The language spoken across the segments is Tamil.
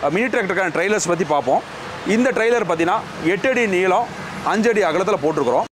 மினி டிராக்டருக்கான ட்ரெய்லர்ஸ் பற்றி பார்ப்போம் இந்த ட்ரெய்லர் பார்த்தீங்கன்னா எட்டு அடி நீளம் அஞ்சு அடி அகலத்தில் போட்டிருக்கிறோம்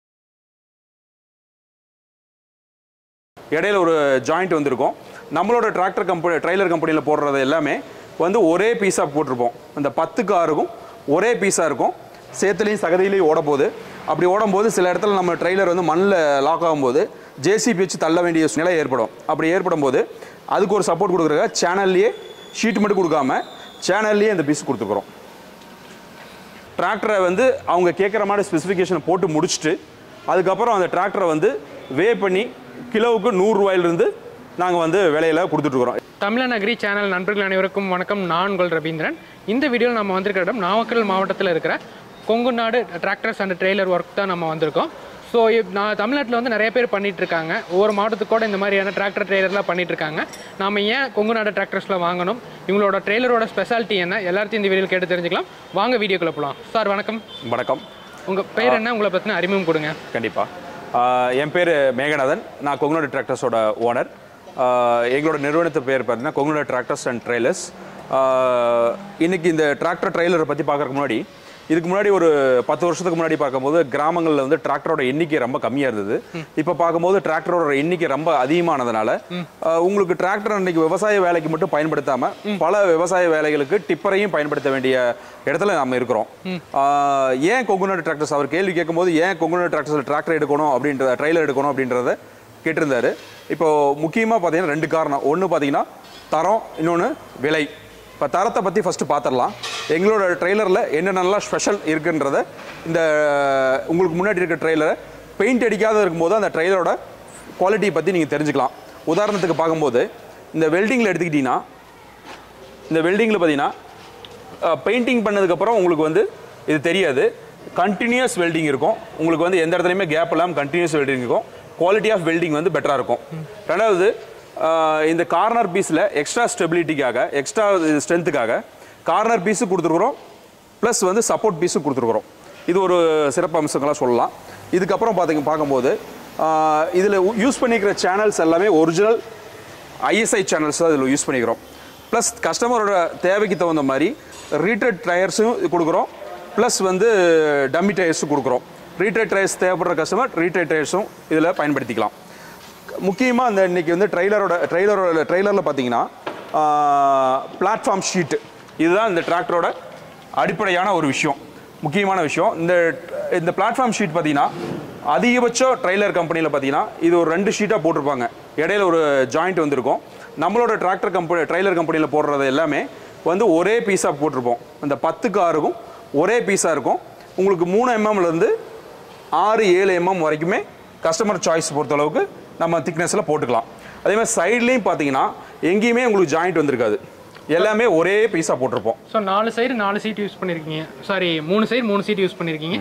இடையில ஒரு ஜாயிண்ட் வந்திருக்கும் நம்மளோட டிராக்டர் கம்பெனி ட்ரைலர் கம்பெனியில் போடுறது எல்லாமே வந்து ஒரே பீஸாக போட்டிருப்போம் அந்த பத்து காருக்கும் ஒரே பீஸாக இருக்கும் சேத்துலேயும் சகதியிலையும் ஓட போகுது அப்படி ஓடும்போது சில இடத்துல நம்ம ட்ரெய்லர் வந்து மண்ணில் லாக் ஆகும்போது ஜேசிபி வச்சு தள்ள வேண்டிய நிலை ஏற்படும் அப்படி ஏற்படும் போது அதுக்கு ஒரு சப்போர்ட் கொடுக்குறக்க சேனல்லையே ஷீட் மட்டும் கொடுக்காம சேனல்லையே இந்த பீஸ் கொடுத்துருக்குறோம் டிராக்டரை வந்து அவங்க கேட்குற மாதிரி ஸ்பெசிஃபிகேஷனை போட்டு முடிச்சுட்டு அதுக்கப்புறம் அந்த டிராக்டரை வந்து வே பண்ணி கிலோவுக்கு நூறுரூவாயிலிருந்து நாங்கள் வந்து விலையில கொடுத்துட்ருக்குறோம் தமிழன் அக்ரி சேனல் நண்பர்கள் அனைவருக்கும் வணக்கம் நான் உங்கள் ரவீந்திரன் இந்த வீடியோவில் நம்ம வந்திருக்கிற இடம் நாமக்கல் மாவட்டத்தில் இருக்கிற கொங்கு நாடு டிராக்டர்ஸ் அண்ட் ட்ரெய்லர் ஒர்க் தான் நம்ம வந்திருக்கோம் ஸோ நான் தமிழ்நாட்டில் வந்து நிறைய பேர் பண்ணிட்டு இருக்காங்க ஒவ்வொரு மாவட்டத்துக்கு கூட இந்த மாதிரியான டிராக்டர் ட்ரெய்லர்லாம் பண்ணிட்டு இருக்காங்க நாம ஏன் கொங்கு நாடு டிராக்டர்ஸில் வாங்கணும் இவங்களோட ட்ரெய்லரோட ஸ்பெஷாலிட்டி என்ன எல்லாத்தையும் இந்த வீடியோவில் கேட்டு தெரிஞ்சுக்கலாம் வாங்க வீடியோக்குள்ள போகலாம் சார் வணக்கம் வணக்கம் உங்கள் பேர் என்ன உங்களை பற்றின அறிமுகம் கொடுங்க கண்டிப்பாக என் பேர் மேகநாதன் நான் கொங்குநாடு டிராக்டர்ஸோட ஓனர் எங்களோட நிறுவனத்து பேர் பார்த்தீங்கன்னா கொங்குநாடு டிராக்டர்ஸ் அண்ட் ட்ரெய்லர்ஸ் இன்னைக்கு இந்த டிராக்டர் ட்ரெய்லரை பற்றி பார்க்கறதுக்கு முன்னாடி இதுக்கு முன்னாடி ஒரு பத்து வருஷத்துக்கு முன்னாடி பார்க்கும்போது கிராமங்களில் வந்து டிராக்டரோட எண்ணிக்கை ரொம்ப கம்மியாக இருந்தது இப்போ பார்க்கும்போது டிராக்டரோட எண்ணிக்கை ரொம்ப அதிகமானதுனால ஆஹ், உங்களுக்கு டிராக்டர் அன்னைக்கு விவசாய வேலைக்கு மட்டும் பயன்படுத்தாம பல விவசாய வேலைகளுக்கு டிப்பரையும் பயன்படுத்த வேண்டிய இடத்துல நம்ம இருக்கிறோம் ஆஹ், ஏன் கொங்குநாடு டிராக்டர்ஸ் அவர் கேள்வி கேட்கும்போது ஏன் கொங்குநாடு டிராக்டர்ஸ் டிராக்டர் எடுக்கணும் அப்படின்ற ட்ரெயிலர் எடுக்கணும் அப்படின்றத கேட்டிருந்தாரு இப்போ முக்கியமாக பார்த்தீங்கன்னா ரெண்டு காரணம் ஒன்று பார்த்தீங்கன்னா தரம் இன்னொன்று விலை இப்போ தரத்தை பற்றி ஃபஸ்ட்டு பார்த்துடலாம் எங்களோட ட்ரெய்லரில் என்னென்னலாம் ஸ்பெஷல் இருக்குன்றத இந்த உங்களுக்கு முன்னாடி இருக்க ட்ரெய்லரை பெயிண்ட் அடிக்காத இருக்கும்போது அந்த ட்ரெய்லரோட குவாலிட்டியை பற்றி நீங்கள் தெரிஞ்சுக்கலாம் உதாரணத்துக்கு பார்க்கும்போது இந்த வெல்டிங்கில் எடுத்துக்கிட்டிங்கன்னா இந்த வெல்டிங்கில் பார்த்தீங்கன்னா பெயிண்டிங் பண்ணதுக்கப்புறம் உங்களுக்கு வந்து இது தெரியாது கண்டினியூஸ் வெல்டிங் இருக்கும் உங்களுக்கு வந்து எந்த இடத்துலையுமே கேப் இல்லாமல் கண்டினியூஸ் வெல்டிங் இருக்கும் குவாலிட்டி ஆஃப் வெல்டிங் வந்து பெட்டராக இருக்கும் ரெண்டாவது அஹ், இந்த கார்னர் பீஸில் எக்ஸ்ட்ரா ஸ்டெபிலிட்டிக்காக எக்ஸ்ட்ரா ஸ்ட்ரென்த்துக்காக கார்னர் பீஸு கொடுத்துருக்குறோம் ப்ளஸ் வந்து சப்போர்ட் பீஸும் கொடுத்துருக்குறோம் இது ஒரு சிறப்பு அம்சங்களாக சொல்லலாம் இதுக்கப்புறம் பார்த்தீங்க பார்க்கும்போது இதில் யூஸ் பண்ணிக்கிற சேனல்ஸ் எல்லாமே ஒரிஜினல் ஐஎஸ்ஐ சேனல்ஸ் தான் இதில் யூஸ் பண்ணிக்கிறோம் ப்ளஸ் கஸ்டமரோட தேவைக்கு தகுந்த மாதிரி ரீட்ரேட் டயர்ஸும் கொடுக்குறோம் ப்ளஸ் வந்து டம்மி டயர்ஸும் கொடுக்குறோம் ரீட்ரேட் டயர்ஸ் தேவைப்படுற கஸ்டமர் ரீட்ரேட் டயர்ஸும் இதில் பயன்படுத்திக்கலாம் முக்கியமாக அந்த இன்னைக்கு வந்து ட்ரெய்லரோட ட்ரெய்லரோட ட்ரெய்லரில் பார்த்தீங்கன்னா பிளாட்ஃபார்ம் ஷீட்டு இதுதான் இந்த டிராக்டரோட அடிப்படையான ஒரு விஷயம் முக்கியமான விஷயம் இந்த இந்த பிளாட்ஃபார்ம் ஷீட் பார்த்தீங்கன்னா அதிகபட்சம் ட்ரெய்லர் கம்பெனியில் பார்த்தீங்கன்னா இது ஒரு ரெண்டு ஷீட்டாக போட்டிருப்பாங்க இடையில ஒரு ஜாயிண்ட் வந்திருக்கும் நம்மளோட டிராக்டர் கம்பெனி ட்ரெய்லர் கம்பெனியில் போடுறது எல்லாமே வந்து ஒரே பீஸாக போட்டிருப்போம் அந்த பத்து காருக்கும் ஒரே பீஸாக இருக்கும் உங்களுக்கு மூணு எம்எம்லேருந்து ஆறு ஏழு எம்எம் வரைக்குமே கஸ்டமர் சாய்ஸ் பொறுத்தளவுக்கு நம்ம திக்னஸில் போட்டுக்கலாம் அதே மாதிரி சைட்லேயும் பார்த்தீங்கன்னா எங்கேயுமே உங்களுக்கு ஜாயிண்ட் வந்திருக்காது எல்லாமே ஒரே பீஸாக போட்டிருப்போம் ஸோ நாலு சைடு நாலு சீட் யூஸ் பண்ணியிருக்கீங்க சாரி மூணு சைடு மூணு சீட் யூஸ் பண்ணியிருக்கீங்க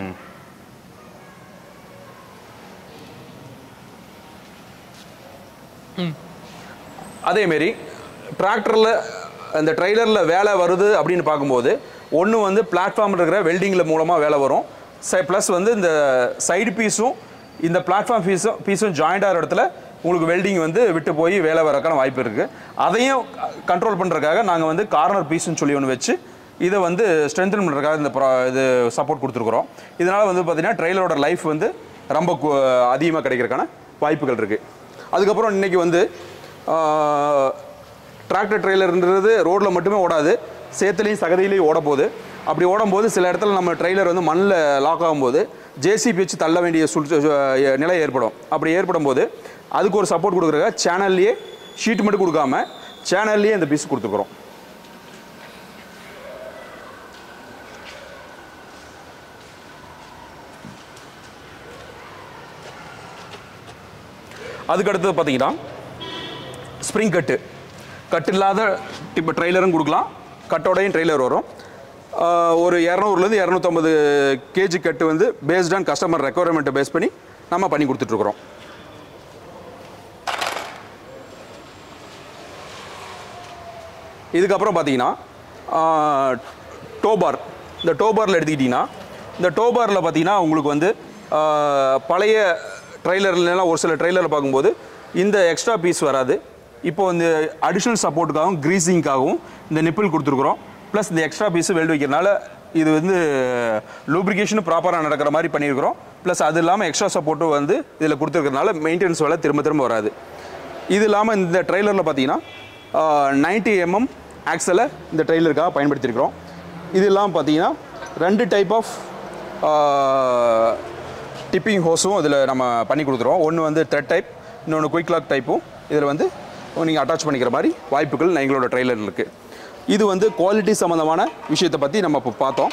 அதேமாரி டிராக்டரில் அந்த ட்ரெய்லரில் வேலை வருது அப்படின்னு பார்க்கும்போது ஒன்று வந்து பிளாட்ஃபார்மில் இருக்கிற வெல்டிங்கில் மூலமாக வேலை வரும் ப்ளஸ் வந்து இந்த சைடு பீஸும் இந்த பிளாட்ஃபார்ம் பீஸும் பீஸும் ஜாயிண்ட் ஆகிற இடத்துல உங்களுக்கு வெல்டிங் வந்து விட்டு போய் வேலை வரக்கான வாய்ப்பு இருக்குது அதையும் கண்ட்ரோல் பண்ணுறதுக்காக நாங்கள் வந்து கார்னர் பீஸ்னு சொல்லி ஒன்று வச்சு இதை வந்து ஸ்ட்ரென்தன் பண்ணுறதுக்காக இந்த ப்ரா இது சப்போர்ட் கொடுத்துருக்குறோம் இதனால் வந்து பார்த்திங்கன்னா ட்ரெயிலரோட லைஃப் வந்து ரொம்ப அதிகமாக கிடைக்கிறதுக்கான வாய்ப்புகள் இருக்குது அதுக்கப்புறம் இன்றைக்கி வந்து டிராக்டர் ட்ரெய்லர்ன்றது ரோட்டில் மட்டுமே ஓடாது சேத்துலேயும் சகதியிலையும் ஓட போகுது அப்படி ஓடும்போது சில இடத்துல நம்ம ட்ரெய்லர் வந்து மண்ணில் லாக் ஆகும்போது ஜேசிபி வச்சு தள்ள வேண்டிய சுழ் நிலை ஏற்படும் அப்படி ஏற்படும் போது அதுக்கு ஒரு சப்போர்ட் கொடுக்குறக்க சேனல்லையே ஷீட் மட்டும் கொடுக்காம சேனல்லையே இந்த பீஸ் கொடுத்துருக்குறோம் அதுக்கு அடுத்தது பார்த்தீங்கன்னா ஸ்ப்ரிங் கட்டு கட்டு இல்லாத இப்போ ட்ரெய்லரும் கொடுக்கலாம் கட்டோடையும் ட்ரெய்லர் வரும் ஆஹ் ஒரு இரநூறுலேருந்து இரநூத்தம்பது கேஜி கட்டு வந்து பேஸ்ட் ஆன் கஸ்டமர் ரெக்குவயர்மெண்ட்டை பேஸ் பண்ணி நம்ம பண்ணி கொடுத்துட்ருக்குறோம் இதுக்கப்புறம் பார்த்தீங்கன்னா டோபார் இந்த டோபாரில் எடுத்துக்கிட்டிங்கன்னா இந்த டோபாரில் பார்த்தீங்கன்னா உங்களுக்கு வந்து ஆஹ், பழைய ட்ரெய்லர்லாம் ஒரு சில ட்ரெய்லரில் பார்க்கும்போது இந்த எக்ஸ்ட்ரா பீஸ் வராது இப்போ வந்து அடிஷ்னல் சப்போர்ட்டுக்காகவும் க்ரீசிங்காகவும் இந்த நிப்பிள் கொடுத்துருக்குறோம் ப்ளஸ் இந்த எக்ஸ்ட்ரா பீஸு வெல்டு வைக்கிறனால இது வந்து லூப்ரிகேஷனும் ப்ராப்பராக நடக்கிற மாதிரி பண்ணியிருக்கிறோம் ப்ளஸ் அது இல்லாமல் எக்ஸ்ட்ரா சப்போர்ட்டும் வந்து இதில் கொடுத்துருக்கறனால மெயின்டெனன்ஸ் வேலை திரும்ப திரும்ப வராது இது இல்லாமல் இந்த ட்ரெய்லரில் பார்த்தீங்கன்னா நைன்டி எம்எம் ஆக்சலை இந்த ட்ரெய்லருக்காக பயன்படுத்தியிருக்கிறோம் இது இல்லாமல் பார்த்தீங்கன்னா ரெண்டு டைப் ஆஃப் டிப்பிங் ஹோஸும் இதில் நம்ம பண்ணி கொடுத்துருவோம் ஒன்று வந்து த்ரெட் டைப் இன்னொன்று குயிக் லாக் டைப்பும் இதில் வந்து நீங்கள் அட்டாச் பண்ணிக்கிற மாதிரி வாய்ப்புகள் எங்களோட ட்ரெய்லர் இருக்குது இது வந்து குவாலிட்டி சம்மந்தமான விஷயத்தை பற்றி நம்ம இப்போ பார்த்தோம்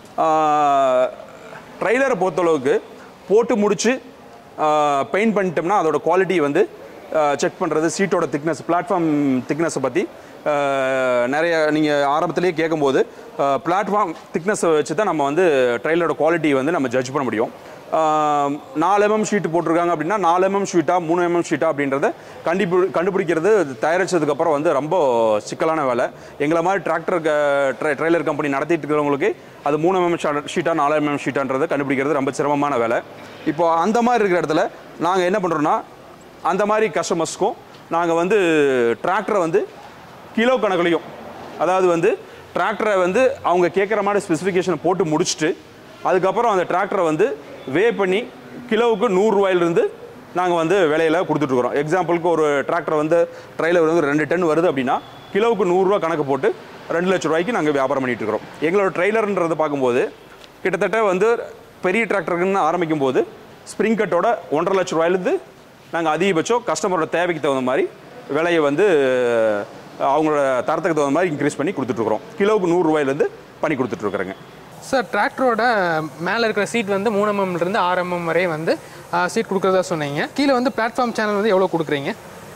ட்ரைலரை பொறுத்தளவுக்கு போட்டு முடிச்சு பெயிண்ட் பண்ணிட்டோம்னா அதோட குவாலிட்டி வந்து செக் பண்ணுறது சீட்டோட திக்னஸ் பிளாட்ஃபார்ம் திக்னஸை பற்றி நிறைய நீங்கள் ஆரம்பத்திலேயே கேட்கும்போது பிளாட்ஃபார்ம் திக்னஸை வச்சு தான் நம்ம வந்து ட்ரைலரோட குவாலிட்டி வந்து நம்ம ஜட்ஜ் பண்ண முடியும் ஆஹ் நாலு எம்எம் ஷீட் போட்டிருக்காங்க அப்படின்னா நாலு எம்எம் ஷீட்டா மூணு எம்எம் ஷீட்டா அப்படின்றத கண்டிப்பி கண்டுபிடிக்கிறது தயாரிச்சதுக்கப்புறம் வந்து ரொம்ப சிக்கலான வேலை எங்களை மாதிரி டிராக்டர் ட்ரெய்லர் கம்பெனி நடத்திட்டு இருக்கிறவங்களுக்கு அது மூணு எம்எம் ஷீட்டா நாலு எம்எம் ஷீட்டான்றதை கண்டுபிடிக்கிறது ரொம்ப சிரமமான வேலை இப்போ அந்த மாதிரி இருக்கிற இடத்துல நாங்கள் என்ன பண்ணுறோன்னா அந்த மாதிரி கஸ்டமர்ஸ்க்கும் நாங்கள் வந்து டிராக்டரை வந்து கிலோ கணக்குலையும் அதாவது வந்து டிராக்டரை வந்து அவங்க கேட்குற மாதிரி ஸ்பெசிஃபிகேஷனை போட்டு முடிச்சுட்டு அதுக்கப்புறம் அந்த டிராக்டரை வந்து வே பண்ணி கிலோவுக்கு நூறுரூவாயிலிருந்து நாங்கள் வந்து விலையில கொடுத்துட்ருக்குறோம் எக்ஸாம்பிளுக்கு ஒரு டிராக்டர் வந்து ட்ரைலர் வந்து ரெண்டு டன் வருது அப்படின்னா கிலோவுக்கு நூறுரூவா கணக்கு போட்டு ரெண்டு லட்ச ரூபாய்க்கு நாங்கள் வியாபாரம் பண்ணிட்டு இருக்கிறோம் எங்களோட ட்ரெய்லர்ன்றதை பார்க்கும்போது கிட்டத்தட்ட வந்து பெரிய டிராக்டருக்குன்னு ஆரம்பிக்கும் போது ஸ்ப்ரிங் கட்டோட ஒன்றரை லட்ச ரூபாயிலிருந்து நாங்கள் அதிகபட்சம் கஸ்டமரோட தேவைக்கு தகுந்த மாதிரி விலையை வந்து அவங்களோட தரத்துக்கு தகுந்த மாதிரி இன்க்ரீஸ் பண்ணி கொடுத்துட்ருக்குறோம் கிலோவுக்கு நூறுரூவாயிலேருந்து பண்ணி கொடுத்துட்ருக்குறேங்க சார் டிராக்டரோட மேலே இருக்கிற சீட் வந்து மூணு mm ல இருந்து ஆறு mm வரை வந்து சீட் கொடுக்குறதா சொன்னீங்க கீழே வந்து பிளாட்ஃபார்ம் சேனல் வந்து எவ்வளோ கொடுக்குறீங்க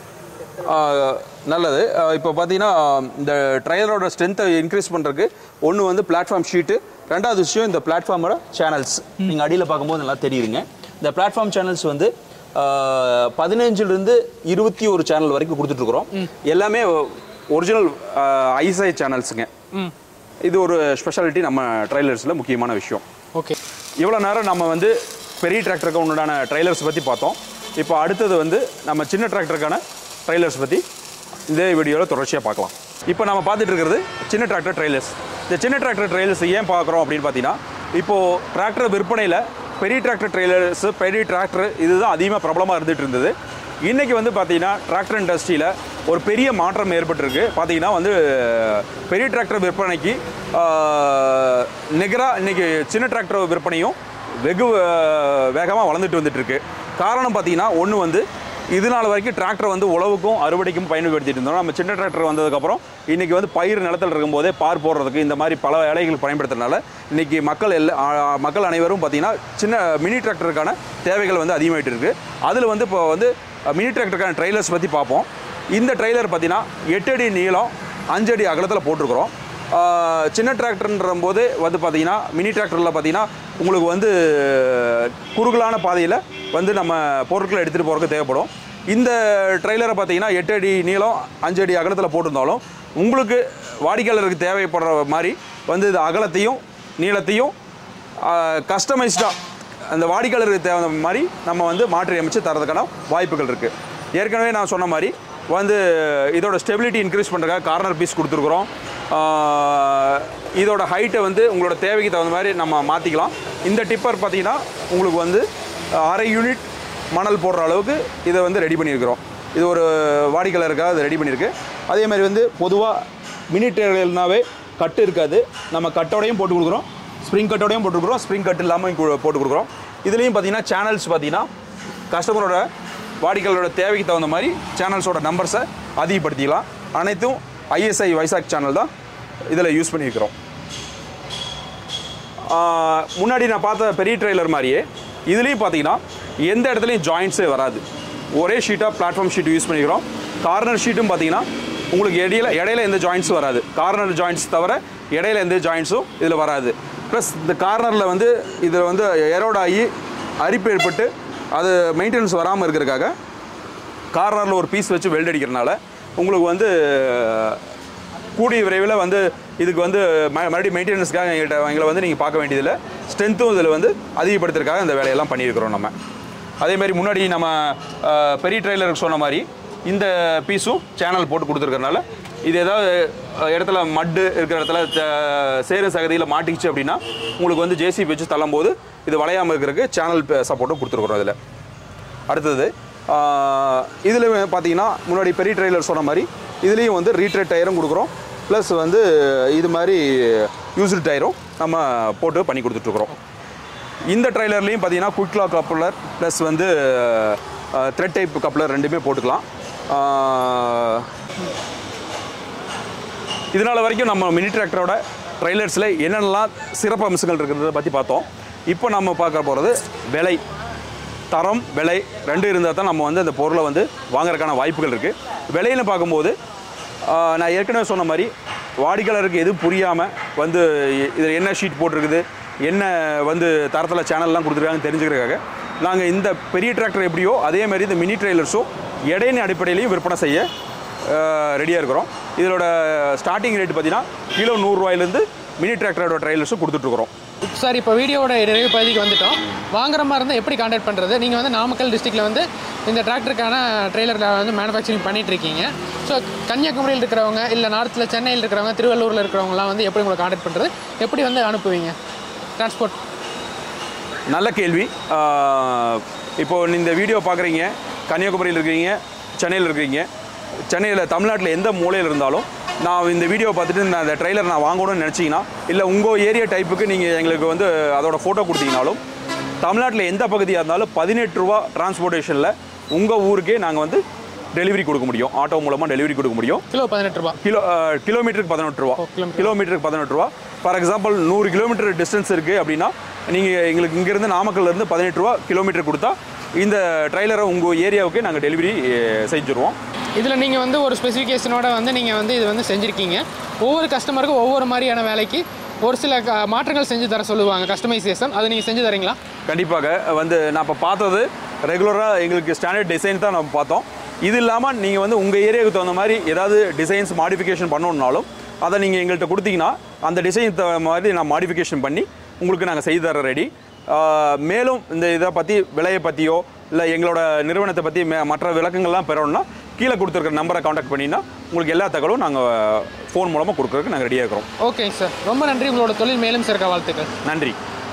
ஆஹ் நல்லது ஆஹ் இப்போ பார்த்தீங்கன்னா இந்த ட்ரையலோட ஸ்ட்ரென்த்தை இன்க்ரீஸ் பண்ணுறதுக்கு ஒன்று வந்து பிளாட்ஃபார்ம் ஷீட்டு ரெண்டாவது விஷயம் இந்த பிளாட்ஃபார்மோட சேனல்ஸ் நீங்கள் அடியில் பார்க்கும்போது நல்லா தெரியுதுங்க இந்த பிளாட்ஃபார்ம் சேனல்ஸ் வந்து ஆஹ் பதினஞ்சுலேருந்து இருபத்தி ஒரு சேனல் வரைக்கும் கொடுத்துட்ருக்குறோம் எல்லாமே ஒரிஜினல் ஐசை சேனல்ஸுங்க ம் இது ஒரு ஸ்பெஷாலிட்டி நம்ம ட்ரைலர்ஸில் முக்கியமான விஷயம் ஓகே இவ்வளோ நேரம் நம்ம வந்து பெரிய டிராக்டருக்கு உண்டான ட்ரைலர்ஸ் பற்றி பார்த்தோம் இப்போ அடுத்தது வந்து நம்ம சின்ன டிராக்டருக்கான ட்ரைலர்ஸ் பற்றி இதே வீடியோவில் தொடர்ச்சியாக பார்க்கலாம் இப்போ நம்ம பார்த்துட்டு இருக்கிறது சின்ன டிராக்டர் ட்ரைலர்ஸ் இந்த சின்ன டிராக்டர் ட்ரைலர்ஸ் ஏன் பார்க்குறோம் அப்படின்னு பார்த்தீங்கன்னா இப்போது டிராக்டர் விற்பனையில் பெரிய டிராக்டர் ட்ரைலர்ஸ் பெரிய டிராக்டர் இதுதான் அதிகமாக பிரபலமாக இருந்துகிட்டு இருந்தது இன்றைக்கி வந்து பார்த்தீங்கன்னா டிராக்டர் இண்டஸ்ட்ரியில் ஒரு பெரிய மாற்றம் ஏற்பட்டிருக்கு பார்த்தீங்கன்னா வந்து பெரிய டிராக்டர் விற்பனைக்கு நிகராக இன்றைக்கி சின்ன டிராக்டர் விற்பனையும் வெகு வேகமாக வளர்ந்துட்டு வந்துட்டு இருக்கு காரணம் பார்த்தீங்கன்னா ஒன்று வந்து இது நாள் வரைக்கும் டிராக்டர் வந்து உழவுக்கும் அறுவடைக்கும் பயன்படுத்திட்டு இருந்தோம் நம்ம சின்ன டிராக்டர் வந்ததுக்கப்புறம் இன்றைக்கி வந்து பயிர் நிலத்தில் இருக்கும்போதே பார் போடுறதுக்கு இந்த மாதிரி பல வேலைகள் பயன்படுத்துறதுனால இன்றைக்கி மக்கள் எல்லா ஆ, மக்கள் அனைவரும் பார்த்தீங்கன்னா சின்ன மினி டிராக்டருக்கான தேவைகள் வந்து அதிகமாகிட்டு இருக்குது அதில் வந்து இப்போ வந்து மினி டிராக்டருக்கான ட்ரெய்லர்ஸ் பற்றி பார்ப்போம் இந்த ட்ரெய்லர் பார்த்தீங்கன்னா எட்டு அடி நீளம் அஞ்சு அடி அகலத்தில் போட்டிருக்கிறோம் ஆஹ் சின்ன டிராக்டர்ன்ற போது வந்து பார்த்தீங்கன்னா மினி டிராக்டரில் பார்த்தீங்கன்னா உங்களுக்கு வந்து குறுகலான பாதையில் வந்து நம்ம பொருட்களை எடுத்துகிட்டு போகிறதுக்கு தேவைப்படும் இந்த ட்ரெய்லரை பார்த்தீங்கன்னா எட்டு அடி நீளம் அஞ்சு அடி அகலத்தில் போட்டிருந்தாலும் உங்களுக்கு வாடிக்கையாளருக்கு தேவைப்படுற மாதிரி வந்து இது அகலத்தையும் நீளத்தையும் கஸ்டமைஸ்டாக அந்த வாடிக்கையாளருக்கு தேவை மாதிரி நம்ம வந்து மாற்றி அமைச்சு தரதுக்கான வாய்ப்புகள் இருக்குது ஏற்கனவே நான் சொன்ன மாதிரி வந்து இதோட ஸ்டெபிலிட்டி இன்க்ரீஸ் பண்ணுறதுக்காக கார்னர் பீஸ் கொடுத்துருக்குறோம் ஆஹ் இதோட ஹைட்டை வந்து உங்களோட தேவைக்கு தகுந்த மாதிரி நம்ம மாற்றிக்கலாம் இந்த டிப்பர் பார்த்தீங்கன்னா உங்களுக்கு வந்து அரை யூனிட் மணல் போடுற அளவுக்கு இதை வந்து ரெடி பண்ணியிருக்கிறோம் இது ஒரு வாடிக்கையாளருக்காக அதை ரெடி பண்ணியிருக்கு அதே மாதிரி வந்து பொதுவாக மினி டேர்கள்னாவே கட்டு இருக்காது நம்ம கட்டோடையும் போட்டு கொடுக்குறோம் ஸ்ப்ரிங் கட்டோடையும் போட்டுருக்குறோம் ஸ்ப்ரிங் கட் இல்லாமல் கு- போட்டு கொடுக்குறோம் இதுலேயும் பார்த்தீங்கன்னா சேனல்ஸ் பார்த்தீங்கன்னா கஸ்டமரோட வாடிக்கையாளரோட தேவைக்கு தகுந்த மாதிரி சேனல்ஸோட நம்பர்ஸை அதிகப்படுத்திக்கலாம் அனைத்தும் ஐஎஸ்ஐ வைசாக் சேனல் தான் இதில் யூஸ் பண்ணியிருக்கிறோம் ஆஹ் முன்னாடி நான் பார்த்த பெரிய ட்ரெய்லர் மாதிரியே இதுலேயும் பார்த்தீங்கன்னா எந்த இடத்துலையும் ஜாயிண்ட்ஸே வராது ஒரே ஷீட்டாக பிளாட்ஃபார்ம் ஷீட் யூஸ் பண்ணிக்கிறோம் கார்னர் ஷீட்டும் பார்த்தீங்கன்னா உங்களுக்கு இடையில இடையில எந்த ஜாயிண்ட்ஸும் வராது கார்னர் ஜாயிண்ட்ஸ் தவிர இடையில எந்த ஜாயிண்ட்ஸும் இதில் வராது ப்ளஸ் இந்த கார்னரில் வந்து இதில் வந்து எரோட் ஆகி அரிப்பு ஏற்பட்டு அது மெயின்டெனன்ஸ் வராமல் இருக்கிறதுக்காக கார்னரில் ஒரு பீஸ் வச்சு வெல்ட் அடிக்கிறனால உங்களுக்கு வந்து கூடிய விரைவில் வந்து இதுக்கு வந்து ம- மறுபடியும் மெயின்டெனன்ஸ்க்காக எங்கள்கிட்ட எங்களை வந்து நீங்கள் பார்க்க வேண்டியதில்லை ஸ்ட்ரென்த்தும் இதில் வந்து அதிகப்படுத்துறதுக்காக இந்த வேலையெல்லாம் பண்ணியிருக்கிறோம் நம்ம அதே மாதிரி முன்னாடி நம்ம அஹ், பெரிய ட்ரெய்லருக்கு சொன்ன மாதிரி இந்த பீஸும் சேனல் போட்டு கொடுத்துருக்கறனால இது ஏதாவது அஹ், இடத்துல மட்டு இருக்கிற இடத்துல த- சேறு சகதியில் மாட்டிக்கிச்சு அப்படின்னா உங்களுக்கு வந்து ஜேசிபி வச்சு தள்ளும்போது இது வளையாமல் இருக்கிறதுக்கு சேனல் சப்போர்ட்டும் கொடுத்துருக்குறோம் இதில் அடுத்தது இதில் பார்த்தீங்கன்னா முன்னாடி பெரிய ட்ரெய்லர் சொன்ன மாதிரி இதுலேயும் வந்து ரீட்ரேட் டயரும் கொடுக்குறோம் ப்ளஸ் வந்து இது மாதிரி யூஸ்டு டயரும் நம்ம போட்டு பண்ணி கொடுத்துட்ருக்குறோம் இந்த ட்ரைலர்லேயும் பார்த்தீங்கன்னா குயிக்லா கப்ளர் ப்ளஸ் வந்து த்ரெட் டைப் கப்ளர் ரெண்டுமே போட்டுக்கலாம் ஆஹ், இதனால் வரைக்கும் நம்ம மினி டிராக்டரோட ட்ரைலர்ஸில் என்னென்னலாம் சிறப்பு அம்சங்கள் இருக்கிறத பற்றி பார்த்தோம் இப்போ நம்ம பார்க்க போகிறது விலை தரம் விலை ரெண்டு இருந்தால் தான் நம்ம வந்து அந்த பொருளை வந்து வாங்குறதுக்கான வாய்ப்புகள் இருக்குது விலையில பார்க்கும்போது ஆஹ், நான் ஏற்கனவே சொன்ன மாதிரி வாடிக்கையாளருக்கு எதுவும் புரியாமல் வந்து இதில் என்ன ஷீட் போட்டிருக்குது என்ன வந்து தரத்தில் சேனல்லாம் கொடுத்துருக்காங்கன்னு தெரிஞ்சுக்கிறதுக்காக நாங்கள் இந்த பெரிய டிராக்டர் எப்படியோ அதே மாதிரி இந்த மினி ட்ரெய்லர்ஸும் எடையின் அடிப்படையிலையும் விற்பனை செய்ய ரெடியாக இருக்கிறோம் இதோட ஸ்டார்டிங் ரேட் பார்த்தீங்கன்னா கிலோ நூறுரூவாயிலேருந்து மினி டிராக்டரோட ட்ரைலர்ஸும் கொடுத்துட்ருக்குறோம் சார் இப்போ வீடியோவோட நிறைவு பகுதிக்கு வந்துட்டோம் வாங்குற மாதிரி இருந்தால் எப்படி காண்டாக்ட் பண்ணுறது நீங்கள் வந்து நாமக்கல் டிஸ்ட்ரிக்டில் வந்து இந்த டிராக்டருக்கான ட்ரெய்லரில் வந்து மேனுஃபேக்சரிங் பண்ணிட்டு இருக்கீங்க ஸோ கன்னியாகுமரியில் இருக்கிறவங்க இல்லை நார்த்தில் சென்னையில் இருக்கிறவங்க திருவள்ளூரில் இருக்கிறவங்கலாம் வந்து எப்படி உங்களை காண்டாக்ட் பண்ணுறது எப்படி வந்து அனுப்புவீங்க டிரான்ஸ்போர்ட் நல்ல கேள்வி ஆஹ், இப்போ இந்த வீடியோ பார்க்குறீங்க கன்னியாகுமரியில் இருக்கிறீங்க சென்னையில் இருக்கிறீங்க சென்னையில் தமிழ்நாட்டில் எந்த மூலையில் இருந்தாலும் நான் இந்த வீடியோ பார்த்துட்டு நான் அந்த ட்ரெய்லர் நான் வாங்கணும்னு நினச்சிங்கன்னா இல்லை உங்கள் ஏரியா டைப்புக்கு நீங்கள் எங்களுக்கு வந்து அதோட ஃபோட்டோ கொடுத்தீங்கனாலும் தமிழ்நாட்டில் எந்த பகுதியாக இருந்தாலும் பதினெட்டு ரூபா டிரான்ஸ்போர்ட்டேஷனில் உங்கள் ஊருக்கே நாங்கள் வந்து டெலிவரி கொடுக்க முடியும் ஆட்டோ மூலமாக டெலிவரி கொடுக்க முடியும் கிலோ பதினெட்டு ரூபா கிலோ அஹ், கிலோமீட்டருக்கு பதினெட்டு ரூபா கிலோமீட்டர். கிலோமீட்டருக்கு பதினெட்டு ரூபா ஃபார் எக்ஸாம்பிள் நூறு கிலோமீட்டர் டிஸ்டன்ஸ் இருக்குது அப்படின்னா நீங்கள் எங்களுக்கு இங்கேருந்து நாமக்கல்லேருந்து பதினெட்டு ரூபா கிலோமீட்டர் கொடுத்தா இந்த ட்ரைலரை உங்கள் ஏரியாவுக்கு நாங்கள் டெலிவரி செஞ்சுருவோம் இதில் நீங்கள் வந்து ஒரு ஸ்பெசிஃபிகேஷனோட வந்து நீங்கள் வந்து இது வந்து செஞ்சுருக்கீங்க ஒவ்வொரு கஸ்டமருக்கும் ஒவ்வொரு மாதிரியான வேலைக்கு ஒரு சில க- மாற்றங்கள் செஞ்சு தர சொல்லுவாங்க கஸ்டமைசேஷன் அதை நீங்கள் செஞ்சு தரீங்களா கண்டிப்பாக வந்து நான் இப்போ பார்த்தது ரெகுலராக எங்களுக்கு ஸ்டாண்டர்ட் டிசைன் தான் நம்ம பார்த்தோம் இது இல்லாமல் நீங்கள் வந்து உங்கள் ஏரியாவுக்கு தகுந்த மாதிரி ஏதாவது டிசைன்ஸ் மாடிஃபிகேஷன் பண்ணணுன்னாலும் அதை நீங்கள் எங்கள்கிட்ட கொடுத்தீங்கன்னா அந்த டிசைன் மாதிரி நான் மாடிஃபிகேஷன் பண்ணி உங்களுக்கு நாங்கள் செய்து தர ரெடி மேலும் இந்த இதை பற்றி விலையை பற்றியோ இல்லை எங்களோட நிறுவனத்தை பற்றி மே மற்ற விளக்கங்கள்லாம் பெறணும்னா கீழே கொடுத்துருக்க நம்பரை காண்டாக்ட் பண்ணினா உங்களுக்கு எல்லா தகவலும் நாங்கள் ஃபோன் மூலமாக கொடுக்குறதுக்கு நாங்கள் ரெடியாக இருக்கிறோம் ஓகே சார் ரொம்ப நன்றி உங்களோட தொழில் மேலும் சிறக்க வாழ்த்துக்கள் நன்றி